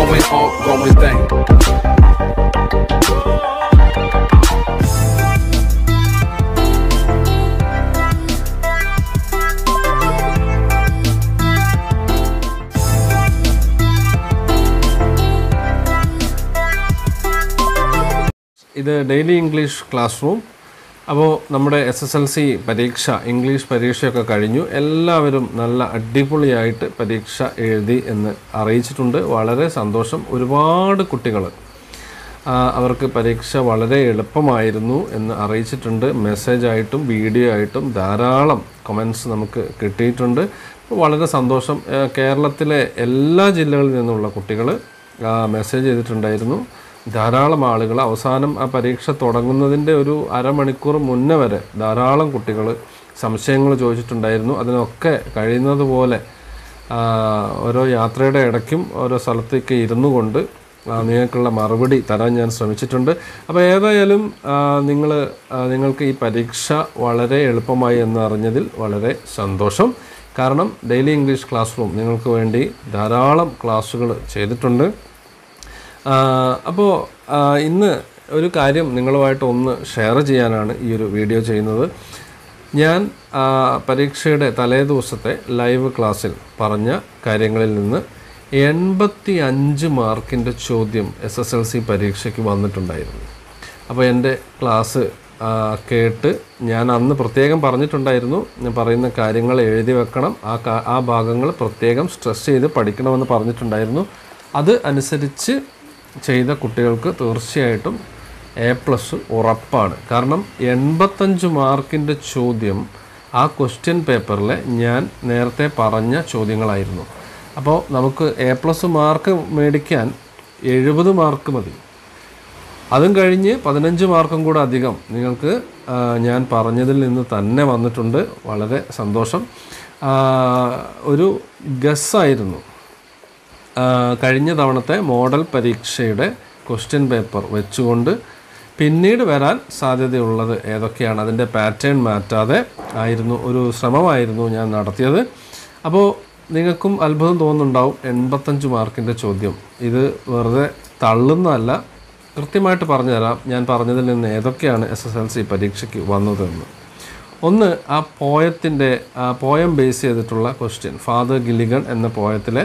going on, going thing. ഇത് daily English class room അപ്പോൾ നമ്മുടെ എസ് എസ് എൽ സി പരീക്ഷ ഇംഗ്ലീഷ് പരീക്ഷയൊക്കെ കഴിഞ്ഞു എല്ലാവരും നല്ല അടിപൊളിയായിട്ട് പരീക്ഷ എഴുതി എന്ന് അറിയിച്ചിട്ടുണ്ട് വളരെ സന്തോഷം ഒരുപാട് കുട്ടികൾ അവർക്ക് പരീക്ഷ വളരെ എളുപ്പമായിരുന്നു എന്ന് അറിയിച്ചിട്ടുണ്ട് മെസ്സേജായിട്ടും വീഡിയോ ആയിട്ടും ധാരാളം കമൻസ് നമുക്ക് കിട്ടിയിട്ടുണ്ട് വളരെ സന്തോഷം ആ, കേരളത്തിലെ എല്ലാ ജില്ലകളിൽ നിന്നുള്ള കുട്ടികൾ മെസ്സേജ് ചെയ്തിട്ടുണ്ടായിരുന്നു ധാരാളം ആളുകൾ അവസാനം ആ പരീക്ഷ തുടങ്ങുന്നതിൻ്റെ ഒരു അരമണിക്കൂർ മുന്നേ വരെ ധാരാളം കുട്ടികൾ സംശയങ്ങൾ ചോദിച്ചിട്ടുണ്ടായിരുന്നു അതിനൊക്കെ കഴിയുന്നത് പോലെ ആ, ഓരോ യാത്രയുടെ ഇടയ്ക്കും ഓരോ സ്ഥലത്തേക്ക് ഇരുന്നു കൊണ്ട് ആ, നിങ്ങൾക്കുള്ള മറുപടി തരാൻ ഞാൻ ശ്രമിച്ചിട്ടുണ്ട് അപ്പോൾ ഏതായാലും നിങ്ങൾ നിങ്ങൾക്ക് ഈ പരീക്ഷ വളരെ എളുപ്പമായി എന്ന് അറിഞ്ഞതിൽ വളരെ സന്തോഷം കാരണം ഡെയിലി ഇംഗ്ലീഷ് ക്ലാസ് റൂം നിങ്ങൾക്ക് വേണ്ടി ധാരാളം ക്ലാസ്സുകൾ ചെയ്തിട്ടുണ്ട് അപ്പോൾ ഇന്ന് ഒരു കാര്യം നിങ്ങളുമായിട്ട് ഒന്ന് ഷെയർ ചെയ്യാനാണ് ഈ ഒരു വീഡിയോ ചെയ്യുന്നത് ഞാൻ ആ, പരീക്ഷയുടെ തലേ ദിവസത്തെ ലൈവ് ക്ലാസ്സിൽ പറഞ്ഞ കാര്യങ്ങളിൽ നിന്ന് എൺപത്തി അഞ്ച് മാർക്കിൻ്റെ ചോദ്യം എസ് എസ് എൽ സി പരീക്ഷയ്ക്ക് വന്നിട്ടുണ്ടായിരുന്നു അപ്പോൾ എൻ്റെ ക്ലാസ് ആ, കേട്ട് ഞാൻ അന്ന് പ്രത്യേകം പറഞ്ഞിട്ടുണ്ടായിരുന്നു ഞാൻ പറയുന്ന കാര്യങ്ങൾ എഴുതി വെക്കണം ആ കാ- ആ ഭാഗങ്ങൾ പ്രത്യേകം സ്ട്രെസ് ചെയ്ത് പഠിക്കണമെന്ന് പറഞ്ഞിട്ടുണ്ടായിരുന്നു അത് അനുസരിച്ച് ചെയ്ത കുട്ടികൾക്ക് തീർച്ചയായിട്ടും എ പ്ലസ് ഉറപ്പാണ് കാരണം എൺപത്തഞ്ച് മാർക്കിൻ്റെ ചോദ്യം ആ ക്വസ്റ്റ്യൻ പേപ്പറിൽ ഞാൻ നേരത്തെ പറഞ്ഞ ചോദ്യങ്ങളായിരുന്നു അപ്പോൾ നമുക്ക് എ പ്ലസ് മാർക്ക് മേടിക്കാൻ എഴുപത് മാർക്ക് മതി അതും കഴിഞ്ഞ് പതിനഞ്ച് മാർക്കും കൂടെ അധികം നിങ്ങൾക്ക് ആ, ഞാൻ പറഞ്ഞതിൽ നിന്ന് തന്നെ വന്നിട്ടുണ്ട് വളരെ സന്തോഷം ആ, ഒരു ഗസ്സായിരുന്നു ആ, കഴിഞ്ഞ തവണത്തെ മോഡൽ പരീക്ഷയുടെ ക്വസ്റ്റ്യൻ പേപ്പർ വെച്ചുകൊണ്ട് പിന്നീട് വരാൻ സാധ്യതയുള്ളത് ഏതൊക്കെയാണ് അതിൻ്റെ പാറ്റേൺ മാറ്റാതെ ആയിരുന്നു ഒരു ശ്രമമായിരുന്നു ഞാൻ നടത്തിയത് അപ്പോൾ നിങ്ങൾക്കും അത്ഭുതം തോന്നുന്നുണ്ടാവും എൺപത്തഞ്ച് മാർക്കിൻ്റെ ചോദ്യം ഇത് വെറുതെ തള്ളുന്നതല്ല കൃത്യമായിട്ട് പറഞ്ഞുതരാം ഞാൻ പറഞ്ഞതിൽ നിന്ന് ഏതൊക്കെയാണ് എസ് എസ് എൽ സി പരീക്ഷയ്ക്ക് വന്നതെന്ന് ഒന്ന് ആ പോയത്തിൻ്റെ പോയം ബേസ് ചെയ്തിട്ടുള്ള ക്വസ്റ്റ്യൻ ഫാദർ ഗില്ലിഗൺ എന്ന പോയത്തിലെ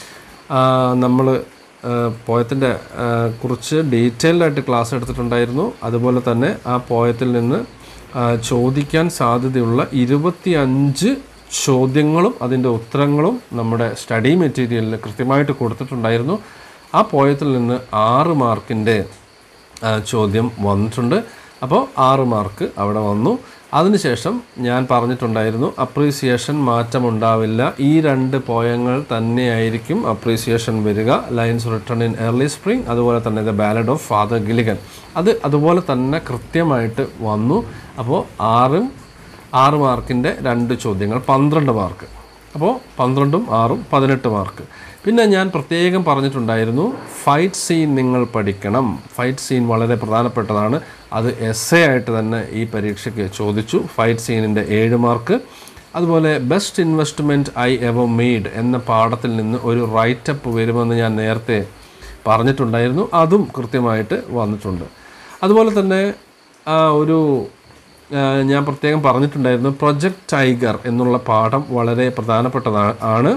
നമ്മൾ പോയത്തിൻ്റെ കുറിച്ച് ഡീറ്റെയിൽഡ് ആയിട്ട് ക്ലാസ് എടുത്തിട്ടുണ്ടായിരുന്നു അതുപോലെ തന്നെ ആ പോയത്തിൽ നിന്ന് ആ, ചോദിക്കാൻ സാധ്യതയുള്ള ഇരുപത്തി അഞ്ച് ചോദ്യങ്ങളും അതിൻ്റെ ഉത്തരങ്ങളും നമ്മുടെ സ്റ്റഡി മെറ്റീരിയലിൽ കൃത്യമായിട്ട് കൊടുത്തിട്ടുണ്ടായിരുന്നു ആ പോയത്തിൽ നിന്ന് ആറ് മാർക്കിൻ്റെ ആ, ചോദ്യം വന്നിട്ടുണ്ട് അപ്പോൾ ആറ് മാർക്ക് അവിടെ വന്നു അതിനുശേഷം ഞാൻ പറഞ്ഞിട്ടുണ്ടായിരുന്നു അപ്രീസിയേഷൻ മാറ്റമുണ്ടാവില്ല ഈ രണ്ട് പോയങ്ങൾ തന്നെയായിരിക്കും അപ്രീസിയേഷൻ വരിക lines return in early spring അതുപോലെ തന്നെ the ballad of father Gilligan അത് അതുപോലെ തന്നെ കൃത്യമായിട്ട് വന്നു അപ്പോൾ ആറും ആറ് മാർക്കിൻ്റെ രണ്ട് ചോദ്യങ്ങൾ പന്ത്രണ്ട് മാർക്ക് അപ്പോൾ പന്ത്രണ്ടും ആറും പതിനെട്ട് മാർക്ക് പിന്നെ ഞാൻ പ്രത്യേകം പറഞ്ഞിട്ടുണ്ടായിരുന്നു ഫൈറ്റ് സീൻ നിങ്ങൾ പഠിക്കണം ഫൈറ്റ് സീൻ വളരെ പ്രധാനപ്പെട്ടതാണ് അത് എസ് എ ആയിട്ട് തന്നെ ഈ പരീക്ഷയ്ക്ക് ചോദിച്ചു ഫൈറ്റ് സീനിൻ്റെ ഏഴ് മാർക്ക് അതുപോലെ best investment I ever made എന്ന പാഠത്തിൽ നിന്ന് ഒരു റൈറ്റപ്പ് വരുമെന്ന് ഞാൻ നേരത്തെ പറഞ്ഞിട്ടുണ്ടായിരുന്നു അതും കൃത്യമായിട്ട് വന്നിട്ടുണ്ട് അതുപോലെ തന്നെ ആ, ഒരു ആ, ഞാൻ പ്രത്യേകം പറഞ്ഞിട്ടുണ്ടായിരുന്നു പ്രൊജക്ട് ടൈഗർ എന്നുള്ള പാഠം വളരെ പ്രധാനപ്പെട്ടതാണ് ആണ്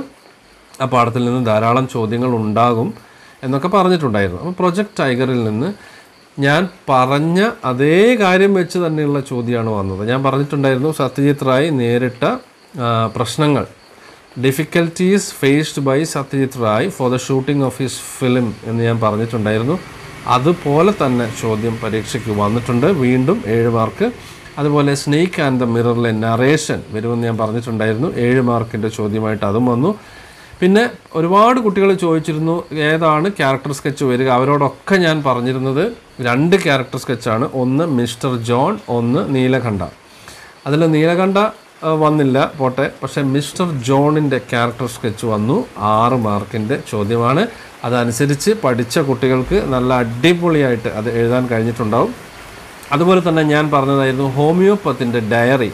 ആ പാഠത്തിൽ നിന്ന് ധാരാളം ചോദ്യങ്ങൾ ഉണ്ടാകും എന്നൊക്കെ പറഞ്ഞിട്ടുണ്ടായിരുന്നു അപ്പോൾ പ്രൊജക്ട് ടൈഗറിൽ നിന്ന് ഞാൻ പറഞ്ഞ അതേ കാര്യം വെച്ച് തന്നെയുള്ള ചോദ്യമാണ് വന്നത് ഞാൻ പറഞ്ഞിട്ടുണ്ടായിരുന്നു സത്യജിത് റായ് നേരിട്ട ആ, പ്രശ്നങ്ങൾ difficulties faced by Satyajit Ray for the shooting of his film എന്ന് ഞാൻ പറഞ്ഞിട്ടുണ്ടായിരുന്നു അതുപോലെ തന്നെ ചോദ്യം പരീക്ഷയ്ക്ക് വന്നിട്ടുണ്ട് വീണ്ടും ഏഴ് മാർക്ക് അതുപോലെ സ്നേക്ക് ആൻഡ് ദ മിററിലെ നറേഷൻ വരുമെന്ന് ഞാൻ പറഞ്ഞിട്ടുണ്ടായിരുന്നു ഏഴ് മാർക്കിൻ്റെ ചോദ്യമായിട്ട് അതും വന്നു പിന്നെ ഒരുപാട് കുട്ടികൾ ചോദിച്ചിരുന്നു ഏതാണ് ക്യാരക്ടർ സ്കെച്ച് വരിക അവരോടൊക്കെ ഞാൻ പറഞ്ഞിരുന്നത് രണ്ട് ക്യാരക്ടർ സ്കെച്ചാണ് ഒന്ന് മിസ്റ്റർ ജോൺ ഒന്ന് നീലകണ്ഠ അതിൽ നീലകണ്ഠ ആ, വന്നില്ല പോട്ടെ പക്ഷേ മിസ്റ്റർ ജോണിൻ്റെ ക്യാരക്ടർ സ്കെച്ച് വന്നു ആറ് മാർക്കിൻ്റെ ചോദ്യമാണ് അതനുസരിച്ച് പഠിച്ച കുട്ടികൾക്ക് നല്ല അടിപൊളിയായിട്ട് അത് എഴുതാൻ കഴിഞ്ഞിട്ടുണ്ടാവും അതുപോലെ തന്നെ ഞാൻ പറഞ്ഞതായിരുന്നു ഹോമിയോപ്പത്തിൻ്റെ ഡയറി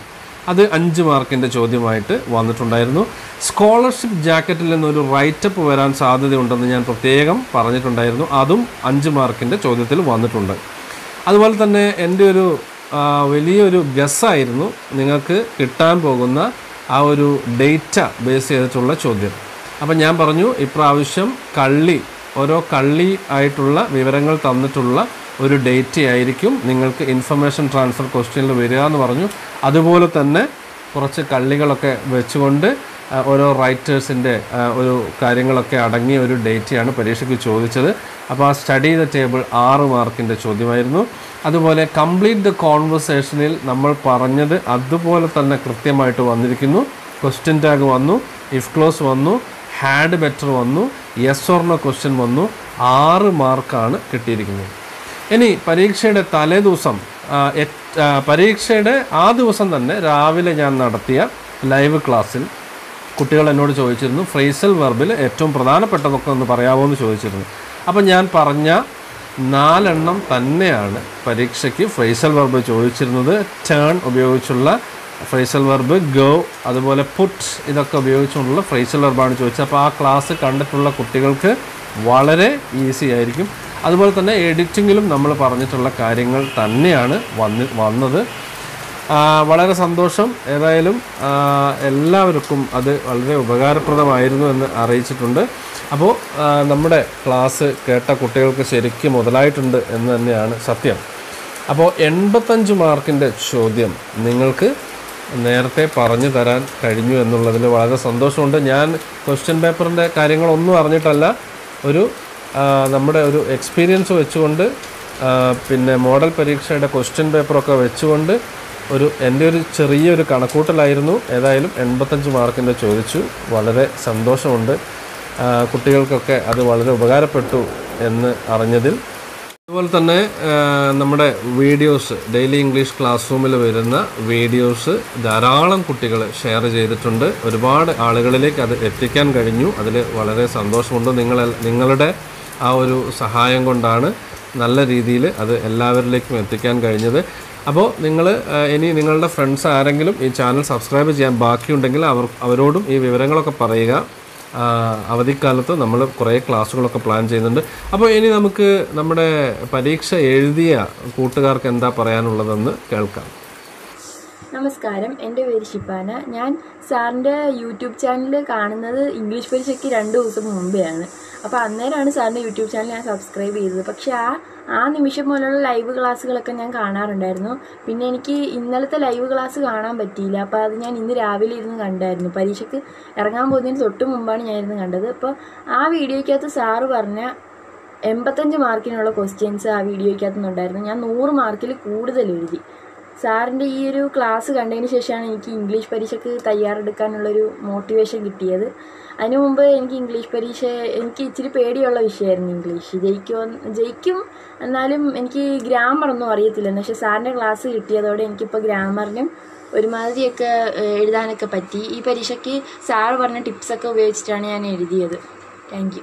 അത് അഞ്ച് മാർക്കിൻ്റെ ചോദ്യമായിട്ട് വന്നിട്ടുണ്ടായിരുന്നു സ്കോളർഷിപ്പ് ജാക്കറ്റിൽ നിന്നൊരു റൈറ്റപ്പ് വരാൻ സാധ്യതയുണ്ടെന്ന് ഞാൻ പ്രത്യേകം പറഞ്ഞിട്ടുണ്ടായിരുന്നു അതും അഞ്ച് മാർക്കിൻ്റെ ചോദ്യത്തിൽ വന്നിട്ടുണ്ട് അതുപോലെ തന്നെ എൻ്റെ ഒരു ആ, വലിയൊരു ഗസ്സായിരുന്നു നിങ്ങൾക്ക് കിട്ടാൻ പോകുന്ന ആ ഒരു ഡേറ്റ ബേസ് ചെയ്തിട്ടുള്ള ചോദ്യം അപ്പം ഞാൻ പറഞ്ഞു ഇപ്രാവശ്യം കള്ളി ഓരോ കള്ളി ആയിട്ടുള്ള വിവരങ്ങൾ തന്നിട്ടുള്ള ഒരു ഡേറ്റ ആയിരിക്കും നിങ്ങൾക്ക് ഇൻഫർമേഷൻ ട്രാൻസ്ഫർ ക്വസ്റ്റ്യനിൽ വരിക എന്ന് പറഞ്ഞു അതുപോലെ തന്നെ കുറച്ച് കള്ളികളൊക്കെ വെച്ചുകൊണ്ട് ആ, ഓരോ റൈറ്റേഴ്സിൻ്റെ ഒരു കാര്യങ്ങളൊക്കെ അടങ്ങിയ ഒരു ഡേറ്റയാണ് പരീക്ഷയ്ക്ക് ചോദിച്ചത് അപ്പോൾ ആ സ്റ്റഡി ദ ടേബിൾ ആറ് മാർക്കിൻ്റെ ചോദ്യമായിരുന്നു അതുപോലെ കംപ്ലീറ്റ് ദ കോൺവെർസേഷനിൽ നമ്മൾ പറഞ്ഞത് അതുപോലെ തന്നെ കൃത്യമായിട്ട് വന്നിരിക്കുന്നു ക്വസ്റ്റ്യൻ ടാഗ് വന്നു ഇഫ് ക്ലോസ് വന്നു ഹാഡ് ബെറ്റർ വന്നു യെസ് ഓർണോ ക്വസ്റ്റ്യൻ വന്നു ആറ് മാർക്കാണ് കിട്ടിയിരിക്കുന്നത് ഇനി പരീക്ഷയുടെ തലേ ദിവസം ആ, എറ്റ്- ആ, പരീക്ഷയുടെ ആ ദിവസം തന്നെ രാവിലെ ഞാൻ നടത്തിയ ലൈവ് ക്ലാസ്സിൽ കുട്ടികൾ എന്നോട് ചോദിച്ചിരുന്നു ഫ്രേസൽ വെർബിൽ ഏറ്റവും പ്രധാനപ്പെട്ടതൊക്കെ ഒന്ന് പറയാമോ എന്ന് ചോദിച്ചിരുന്നു അപ്പം ഞാൻ പറഞ്ഞ നാലെണ്ണം തന്നെയാണ് പരീക്ഷയ്ക്ക് ഫ്രേസൽ വെർബ് ചോദിച്ചിരുന്നത് ടേൺ ഉപയോഗിച്ചുള്ള ഫ്രേസൽ വെർബ് ഗോ അതുപോലെ പുട്ട് ഇതൊക്കെ ഉപയോഗിച്ചുകൊണ്ടുള്ള ഫ്രേസൽ വെർബാണ് ചോദിച്ചത് അപ്പോൾ ആ ക്ലാസ് കണ്ടിട്ടുള്ള കുട്ടികൾക്ക് വളരെ ഈസി ആയിരിക്കും അതുപോലെ തന്നെ എഡിറ്റിങ്ങിലും നമ്മൾ പറഞ്ഞിട്ടുള്ള കാര്യങ്ങൾ തന്നെയാണ് വന്ന് വന്നത് ആ, വളരെ സന്തോഷം ഏതായാലും ആ, എല്ലാവർക്കും അത് വളരെ ഉപകാരപ്രദമായിരുന്നു എന്ന് അറിയിച്ചിട്ടുണ്ട് അപ്പോൾ ആ, നമ്മുടെ ക്ലാസ് കേട്ട കുട്ടികൾക്ക് ശരിക്കും മുതലായിട്ടുണ്ട് എന്ന് തന്നെയാണ് സത്യം അപ്പോൾ എൺപത്തഞ്ച് മാർക്കിൻ്റെ ചോദ്യം നിങ്ങൾക്ക് നേരത്തെ പറഞ്ഞു തരാൻ കഴിഞ്ഞു എന്നുള്ളതിൽ വളരെ സന്തോഷമുണ്ട് ഞാൻ ക്വസ്റ്റ്യൻ പേപ്പറിൻ്റെ കാര്യങ്ങളൊന്നും അറിഞ്ഞിട്ടല്ല ഒരു ആ, നമ്മുടെ ഒരു എക്സ്പീരിയൻസ് വെച്ചുകൊണ്ട് ആ, പിന്നെ മോഡൽ പരീക്ഷയുടെ ക്വസ്റ്റ്യൻ പേപ്പറൊക്കെ വെച്ചുകൊണ്ട് ഒരു എൻ്റെ ഒരു ചെറിയൊരു കണക്കൂട്ടലായിരുന്നു ഏതായാലും എൺപത്തഞ്ച് മാർക്കിൻ്റെ ചോദിച്ചു വളരെ സന്തോഷമുണ്ട് ആ, കുട്ടികൾക്കൊക്കെ അത് വളരെ ഉപകാരപ്പെട്ടു എന്ന് അറിഞ്ഞതിൽ അതുപോലെ തന്നെ ആ, നമ്മുടെ വീഡിയോസ് ഡെയിലി ഇംഗ്ലീഷ് ക്ലാസ് റൂമിൽ വരുന്ന വീഡിയോസ് ധാരാളം കുട്ടികൾ ഷെയർ ചെയ്തിട്ടുണ്ട് ഒരുപാട് ആളുകളിലേക്ക് അത് എത്തിക്കാൻ കഴിഞ്ഞു അതിൽ വളരെ സന്തോഷമുണ്ട് നിങ്ങൾ നിങ്ങളുടെ ആ ഒരു സഹായം കൊണ്ടാണ് നല്ല രീതിയിൽ അത് എല്ലാവരിലേക്കും എത്തിക്കാൻ കഴിഞ്ഞത് അപ്പോൾ നിങ്ങൾ ഇനി നിങ്ങളുടെ ഫ്രണ്ട്സ് ആരെങ്കിലും ഈ ചാനൽ സബ്സ്ക്രൈബ് ചെയ്യാൻ ബാക്കിയുണ്ടെങ്കിൽ അവർ അവരോടും ഈ വിവരങ്ങളൊക്കെ പറയുക ആ, അവധിക്കാലത്ത് നമ്മൾ കുറേ ക്ലാസ്സുകളൊക്കെ പ്ലാൻ ചെയ്യുന്നുണ്ട് അപ്പോൾ ഇനി നമുക്ക് നമ്മുടെ പരീക്ഷ എഴുതിയ കൂട്ടുകാർക്ക് എന്താ പറയാനുള്ളതെന്ന് കേൾക്കാം നമസ്കാരം എൻ്റെ പേര് ഷിപ്പാന ഞാൻ സാറിൻ്റെ യൂട്യൂബ് ചാനൽ കാണുന്നത് ഇംഗ്ലീഷ് പരീക്ഷയ്ക്ക് രണ്ട് ദിവസം മുമ്പെയാണ് അപ്പോൾ അന്നേരമാണ് സാറിൻ്റെ യൂട്യൂബ് ചാനൽ ഞാൻ സബ്സ്ക്രൈബ് ചെയ്തത് പക്ഷേ ആ ആ നിമിഷം മുതലുള്ള ലൈവ് ക്ലാസ്സുകളൊക്കെ ഞാൻ കാണാറുണ്ടായിരുന്നു പിന്നെ എനിക്ക് ഇന്നലത്തെ ലൈവ് ക്ലാസ് കാണാൻ പറ്റിയില്ല അപ്പോൾ അത് ഞാൻ ഇന്ന് രാവിലെ ഇരുന്ന് കണ്ടായിരുന്നു പരീക്ഷയ്ക്ക് ഇറങ്ങാൻ പോകുന്നതിന് തൊട്ട് മുമ്പാണ് ഞാൻ ഇരുന്ന് കണ്ടത് അപ്പോൾ ആ വീഡിയോയ്ക്കകത്ത് സാറ് പറഞ്ഞ എൺപത്തഞ്ച് മാർക്കിനുള്ള ക്വസ്റ്റ്യൻസ് ആ വീഡിയോയ്ക്കകത്തുനിന്നുണ്ടായിരുന്നു ഞാൻ നൂറ് മാർക്കിൽ കൂടുതൽ എഴുതി സാറിൻ്റെ ഈ ഒരു ക്ലാസ് കണ്ടതിന് ശേഷമാണ് എനിക്ക് ഇംഗ്ലീഷ് പരീക്ഷയ്ക്ക് തയ്യാറെടുക്കാനുള്ളൊരു മോട്ടിവേഷൻ കിട്ടിയത് അതിനു മുമ്പ് എനിക്ക് ഇംഗ്ലീഷ് പരീക്ഷ എനിക്ക് ഇച്ചിരി പേടിയുള്ള വിഷയമായിരുന്നു ഇംഗ്ലീഷ് ജയിക്കുമോ ജയിക്കും എന്നാലും എനിക്ക് ഗ്രാമർ ഒന്നും അറിയത്തില്ലായിരുന്നു പക്ഷേ സാറിൻ്റെ ക്ലാസ് കിട്ടിയതോടെ എനിക്കിപ്പോൾ ഗ്രാമറിനും ഒരുമാതിരിയൊക്കെ ഏഹ്, എഴുതാനൊക്കെ പറ്റി ഈ പരീക്ഷയ്ക്ക് സാറ് പറഞ്ഞ ടിപ്സൊക്കെ ഉപയോഗിച്ചിട്ടാണ് ഞാൻ എഴുതിയത് താങ്ക് യു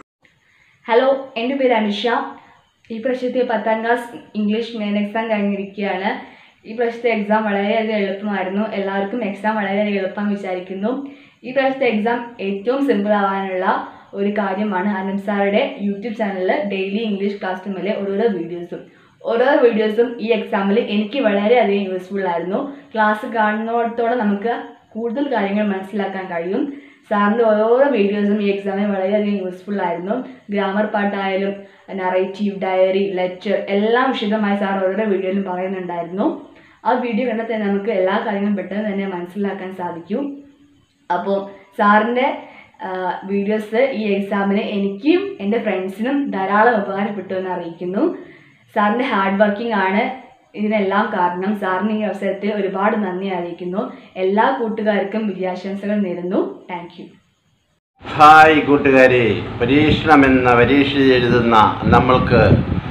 ഹലോ എൻ്റെ പേര് അനുഷ ഈ പ്രാവശ്യത്തെ പത്താം ക്ലാസ് ഇംഗ്ലീഷ് മെയിൻ എക്സാം കഴിഞ്ഞിരിക്കുകയാണ് ഈ പ്രാവശ്യത്തെ എക്സാം വളരെയധികം എളുപ്പമായിരുന്നു എല്ലാവർക്കും എക്സാം വളരെയധികം എളുപ്പം വിചാരിക്കുന്നു ഈ പ്രാവശ്യത്തെ എക്സാം ഏറ്റവും സിമ്പിൾ ആവാനുള്ള ഒരു കാര്യമാണ് അനന്ത് സാറുടെ യൂട്യൂബ് ചാനലിൽ ഡെയിലി ഇംഗ്ലീഷ് ക്ലാസ് റൂമിലെ ഓരോരോ വീഡിയോസും ഓരോ വീഡിയോസും ഈ എക്സാമിൽ എനിക്ക് വളരെയധികം യൂസ്ഫുൾ ആയിരുന്നു ക്ലാസ് കാണുന്നിടത്തോളം നമുക്ക് കൂടുതൽ കാര്യങ്ങൾ മനസ്സിലാക്കാൻ കഴിയും സാറിൻ്റെ ഓരോരോ വീഡിയോസും ഈ എക്സാമിന് വളരെയധികം യൂസ്ഫുൾ ആയിരുന്നു ഗ്രാമർ പാട്ടായാലും നറേറ്റീവ് ഡയറി ലെറ്റർ എല്ലാം വിശദമായി സാർ ഓരോരോ വീഡിയോയിലും പറയുന്നുണ്ടായിരുന്നു ആ വീഡിയോ കണ്ടാൽ തന്നെ നമുക്ക് എല്ലാ കാര്യങ്ങളും പെട്ടെന്ന് തന്നെ മനസ്സിലാക്കാൻ സാധിക്കും അപ്പോൾ സാറിൻ്റെ വീഡിയോസ് ഈ എക്സാമിന് എനിക്കും എൻ്റെ ഫ്രണ്ട്സിനും ധാരാളം ഉപകാരപ്പെട്ടു എന്ന് അറിയിക്കുന്നു സാറിൻ്റെ ഹാർഡ് വർക്കിംഗ് ആണ് ഇതിനെല്ലാം കാരണം സാറിന് ഈ അവസരത്തിൽ ഒരുപാട് നന്ദി അറിയിക്കുന്നു എല്ലാ കൂട്ടുകാർക്കും വിജയാശംസകൾ നേരുന്നു താങ്ക് യു ഹായ് കൂട്ടുകാരെ പരീക്ഷണമെന്ന പരീക്ഷ എഴുതുന്ന നമ്മൾക്ക്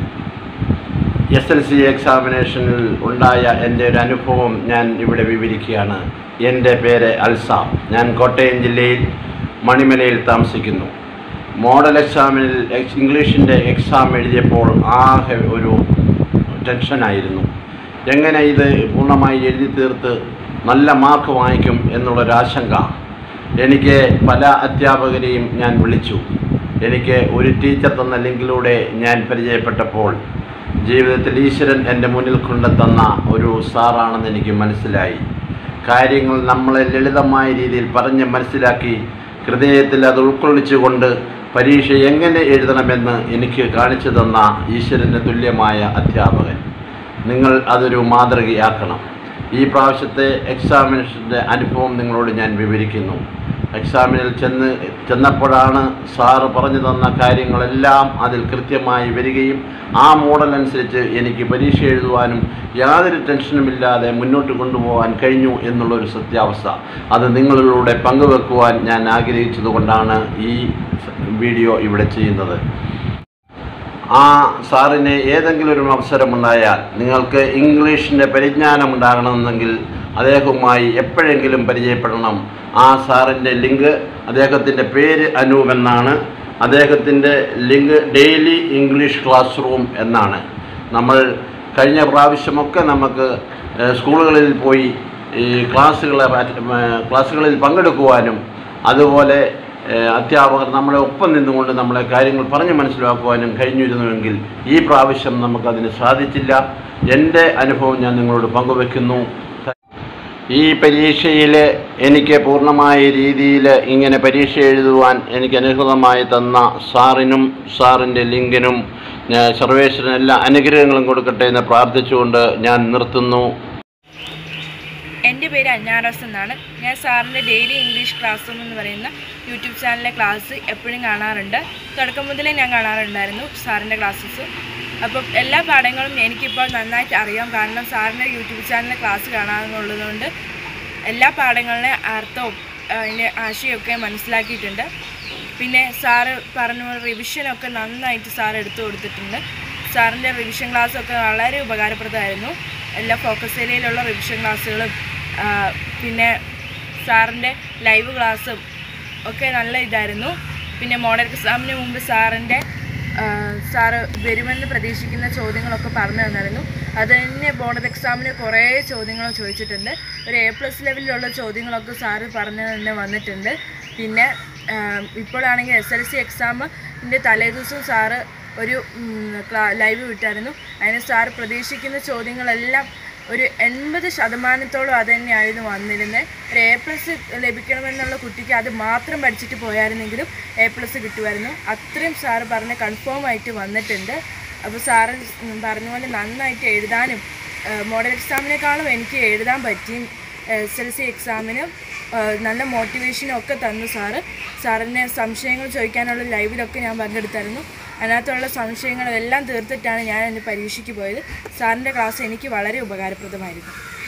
എസ് എൽ സി എക്സാമിനേഷനിൽ ഉണ്ടായ എൻ്റെ ഒരു അനുഭവം ഞാൻ ഇവിടെ വിവരിക്കുകയാണ് എൻ്റെ പേര് അൽസാം ഞാൻ കോട്ടയം ജില്ലയിൽ മണിമലയിൽ താമസിക്കുന്നു മോഡൽ എക്സാമിനിൽ എക്സ് ഇംഗ്ലീഷിൻ്റെ എക്സാം എഴുതിയപ്പോൾ ആകെ ഒരു ടെൻഷനായിരുന്നു എങ്ങനെ ഇത് പൂർണ്ണമായി എഴുതി തീർത്ത് നല്ല മാർക്ക് വാങ്ങിക്കും എന്നുള്ളൊരാശങ്ക എനിക്ക് പല അധ്യാപകരെയും ഞാൻ വിളിച്ചു എനിക്ക് ഒരു ടീച്ചർ തന്ന ലിങ്കിലൂടെ ഞാൻ പരിചയപ്പെട്ടപ്പോൾ ജീവിതത്തിൽ ഈശ്വരൻ എൻ്റെ മുന്നിൽ കൊണ്ടുതന്ന ഒരു സാറാണെന്ന് എനിക്ക് മനസ്സിലായി കാര്യങ്ങൾ നമ്മളെ ലളിതമായ രീതിയിൽ പറഞ്ഞ് മനസ്സിലാക്കി ഹൃദയത്തിൽ അത് ഉൾക്കൊള്ളിച്ചുകൊണ്ട് പരീക്ഷ എങ്ങനെ എഴുതണമെന്ന് എനിക്ക് കാണിച്ചു തന്ന ഈശ്വരന് തുല്യമായ അധ്യാപകൻ നിങ്ങൾ അതൊരു മാതൃകയാക്കണം ഈ പ്രാവശ്യത്തെ എക്സാമിനേഷൻ്റെ അനുഭവം നിങ്ങളോട് ഞാൻ വിവരിക്കുന്നു എക്സാമിനിൽ ചെന്ന് ചെന്നപ്പോഴാണ് സാറ് പറഞ്ഞു തന്ന കാര്യങ്ങളെല്ലാം അതിൽ കൃത്യമായി വരികയും ആ മോഡൽ അനുസരിച്ച് എനിക്ക് പരീക്ഷ എഴുതുവാനും യാതൊരു ടെൻഷനുമില്ലാതെ മുന്നോട്ട് കൊണ്ടുപോകാൻ കഴിഞ്ഞു എന്നുള്ളൊരു സത്യാവസ്ഥ അത് നിങ്ങളിലൂടെ പങ്കുവെക്കുവാൻ ഞാൻ ആഗ്രഹിച്ചതുകൊണ്ടാണ് ഈ വീഡിയോ ഇവിടെ ചെയ്യുന്നത് ആ സാറിന് ഏതെങ്കിലും ഒരു അവസരമുണ്ടായാൽ നിങ്ങൾക്ക് ഇംഗ്ലീഷിൻ്റെ പരിജ്ഞാനം ഉണ്ടാകണമെന്നെങ്കിൽ അദ്ദേഹവുമായി എപ്പോഴെങ്കിലും പരിചയപ്പെടണം ആ സാറിൻ്റെ ലിങ്ക് അദ്ദേഹത്തിൻ്റെ പേര് അനൂപ് എന്നാണ് അദ്ദേഹത്തിൻ്റെ link daily English class room എന്നാണ് നമ്മൾ കഴിഞ്ഞ പ്രാവശ്യമൊക്കെ നമുക്ക് ഏഹ്, സ്കൂളുകളിൽ പോയി ഈ ക്ലാസ്സുകളെ അറ്റ- ഏഹ്, ക്ലാസ്സുകളിൽ പങ്കെടുക്കുവാനും അതുപോലെ ഏഹ്, അധ്യാപകർ നമ്മളെ ഒപ്പം നിന്നുകൊണ്ട് നമ്മളെ കാര്യങ്ങൾ പറഞ്ഞ് മനസ്സിലാക്കുവാനും കഴിഞ്ഞിരുന്നുവെങ്കിൽ ഈ പ്രാവശ്യം നമുക്കതിന് സാധിച്ചില്ല എൻ്റെ അനുഭവം ഞാൻ നിങ്ങളോട് പങ്കുവെക്കുന്നു ഈ പരീക്ഷയിൽ എനിക്ക് പൂർണ്ണമായ രീതിയിൽ ഇങ്ങനെ പരീക്ഷ എഴുതുവാൻ എനിക്ക് അനുകൃതമായി തന്ന സാറിനും സാറിൻ്റെ ലിങ്കിനും ഞാൻ സർവേശ്വരൻ എല്ലാ അനുഗ്രഹങ്ങളും കൊടുക്കട്ടെ എന്ന് പ്രാർത്ഥിച്ചുകൊണ്ട് ഞാൻ നിർത്തുന്നു എൻ്റെ പേര് അന്നാറസ് എന്നാണ് ഞാൻ സാറിൻ്റെ ഡെയിലി ഇംഗ്ലീഷ് ക്ലാസ് റൂം എന്ന് പറയുന്ന യൂട്യൂബ് ചാനലിലെ ക്ലാസ് എപ്പോഴും കാണാറുണ്ട് തുടക്കം മുതലേ ഞാൻ കാണാറുണ്ടായിരുന്നു സാറിൻ്റെ ക്ലാസ്സസ് അപ്പം എല്ലാ പാഠങ്ങളും എനിക്കിപ്പോൾ നന്നായിട്ട് അറിയാം കാരണം സാറിൻ്റെ യൂട്യൂബ് ചാനലിലെ ക്ലാസ് കാണാമെന്നുള്ളതുകൊണ്ട് എല്ലാ പാഠങ്ങളുടെ അർത്ഥവും ആ, അതിൻ്റെ ആശയമൊക്കെ മനസ്സിലാക്കിയിട്ടുണ്ട് പിന്നെ സാറ് പറഞ്ഞ പോലെ റിവിഷനൊക്കെ നന്നായിട്ട് സാർ എടുത്തു കൊടുത്തിട്ടുണ്ട് സാറിൻ്റെ റിവിഷൻ ക്ലാസ്സൊക്കെ വളരെ ഉപകാരപ്രദമായിരുന്നു എല്ലാ ഫോക്കസ് ഏരിയയിലുള്ള റിവിഷൻ ക്ലാസ്സുകളും ആ, പിന്നെ സാറിൻ്റെ ലൈവ് ക്ലാസ്സും ഒക്കെ നല്ല ഇതായിരുന്നു പിന്നെ മോഡൽ എക്സാമിന് മുമ്പ് സാറിൻ്റെ ആ, സാറ് വരുമെന്ന് പ്രതീക്ഷിക്കുന്ന ചോദ്യങ്ങളൊക്കെ പറഞ്ഞു തന്നായിരുന്നു അത് തന്നെ ബോർഡ് എക്സാമിന് കുറേ ചോദ്യങ്ങൾ ചോദിച്ചിട്ടുണ്ട് ഒരു എ പ്ലസ് ലെവലിലുള്ള ചോദ്യങ്ങളൊക്കെ സാറ് പറഞ്ഞു തന്നെ വന്നിട്ടുണ്ട് പിന്നെ ആ, ഇപ്പോഴാണെങ്കിൽ എസ് എൽ സി എക്സാമിൻ്റെ തലേദിവസം സാറ് ഒരു ഉം, ക്ലാ- ലൈവ് വിട്ടായിരുന്നു അതിന് സാറ് പ്രതീക്ഷിക്കുന്ന ചോദ്യങ്ങളെല്ലാം ഒരു എൺപത് ശതമാനത്തോളം അത് തന്നെയായിരുന്നു വന്നിരുന്നത് ഒരു എ പ്ലസ് ലഭിക്കണമെന്നുള്ള കുട്ടിക്ക് അത് മാത്രം പഠിച്ചിട്ട് പോയായിരുന്നെങ്കിലും എ പ്ലസ് കിട്ടുമായിരുന്നു അത്രയും സാറ് പറഞ്ഞ് കൺഫേം ആയിട്ട് വന്നിട്ടുണ്ട് അപ്പോൾ സാറ് ഉം പറഞ്ഞ പോലെ നന്നായിട്ട് എഴുതാനും മോഡൽ എക്സാമിനേക്കാളും എനിക്ക് എഴുതാൻ പറ്റി എസ് എൽ സി എക്സാമിന് നല്ല മോട്ടിവേഷനും ഒക്കെ തന്നു സാറ് സാറിനെ സംശയങ്ങൾ ചോദിക്കാനുള്ള ലൈവിലൊക്കെ ഞാൻ പങ്കെടുത്തായിരുന്നു അതിനകത്തുള്ള സംശയങ്ങളെല്ലാം തീർത്തിട്ടാണ് ഞാൻ എൻ്റെ പരീക്ഷയ്ക്ക് പോയത് സാറിൻ്റെ ക്ലാസ് എനിക്ക് വളരെ ഉപകാരപ്രദമായിരുന്നു